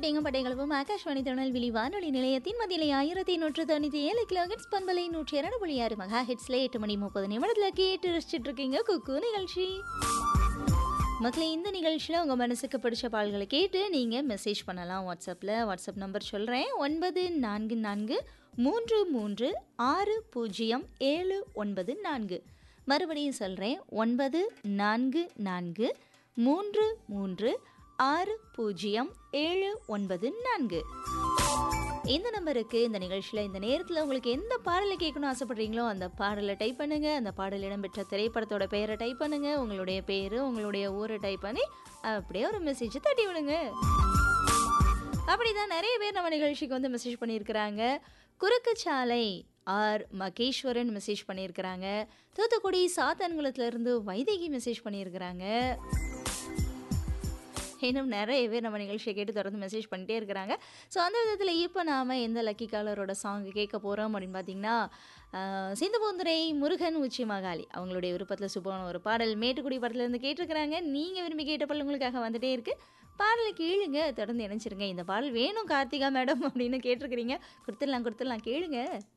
கேட்டீங்க படைகளும் ஆகாஷ்வாணி திருநெல்வேலி வானொலி நிலையத்தின் மதியிலே ஆயிரத்தி நூற்று தொண்ணூற்றி ஏழு கிலோ ஹெட்ஸ் பண்பலை நூற்றி இரண்டு புள்ளி ஆறு மகா ஹெட்ஸ்ல எட்டு மணி முப்பது நிமிடத்தில் கேட்டு ரசிச்சுட்டு இருக்கீங்க குக்கு நிகழ்ச்சி மக்களே இந்த நிகழ்ச்சியில் உங்கள் மனசுக்கு பிடிச்ச பாடல்களை கேட்டு நீங்கள் மெசேஜ் பண்ணலாம் வாட்ஸ்அப்பில் வாட்ஸ்அப் நம்பர் சொல்கிறேன் ஒன்பது நான்கு நான்கு மூன்று மூன்று ஆறு பூஜ்ஜியம் ஏழு ஒன்பது நான்கு மறுபடியும் சொல்கிறேன் ஒன்பது நான்கு நான்கு மூன்று மூன்று ஆறு பூஜ்ஜியம் ஏழு ஒன்பது நான்கு இந்த நம்பருக்கு இந்த நிகழ்ச்சியில் இந்த நேரத்தில் உங்களுக்கு எந்த பாடலை கேட்கணும்னு ஆசைப்படுறீங்களோ அந்த பாடலை டைப் பண்ணுங்க அந்த பாடல் இடம்பெற்ற திரைப்படத்தோட பெயரை டைப் பண்ணுங்க உங்களுடைய பேர் உங்களுடைய ஊரை டைப் பண்ணி அப்படியே ஒரு மெசேஜ் தட்டி விடுங்க அப்படிதான் நிறைய பேர் நம்ம நிகழ்ச்சிக்கு வந்து மெசேஜ் பண்ணியிருக்கிறாங்க குறுக்குச்சாலை ஆர் மகேஸ்வரன் மெசேஜ் பண்ணியிருக்கிறாங்க தூத்துக்குடி சாத்தான்குளத்துலேருந்து வைதேகி மெசேஜ் பண்ணியிருக்கிறாங்க இன்னும் நிறைய பேர் நம்ம நிகழ்ச்சியை கேட்டு தொடர்ந்து மெசேஜ் பண்ணிட்டே இருக்கிறாங்க ஸோ அந்த விதத்தில் இப்போ நாம் எந்த லக்கி காலரோட சாங் கேட்க போகிறோம் அப்படின்னு பார்த்தீங்கன்னா சிந்துபூந்துரை முருகன் உச்சி மகாலி அவங்களுடைய விருப்பத்தில் சூப்பரான ஒரு பாடல் மேட்டுக்குடி படத்துலேருந்து கேட்டிருக்கிறாங்க நீங்கள் விரும்பி கேட்ட பாடல் உங்களுக்காக வந்துட்டே இருக்குது பாடலை கேளுங்க தொடர்ந்து நினச்சிருங்க இந்த பாடல் வேணும் கார்த்திகா மேடம் அப்படின்னு கேட்டிருக்கிறீங்க கொடுத்துடலாம் கொடுத்துடலாம் கேளுங்க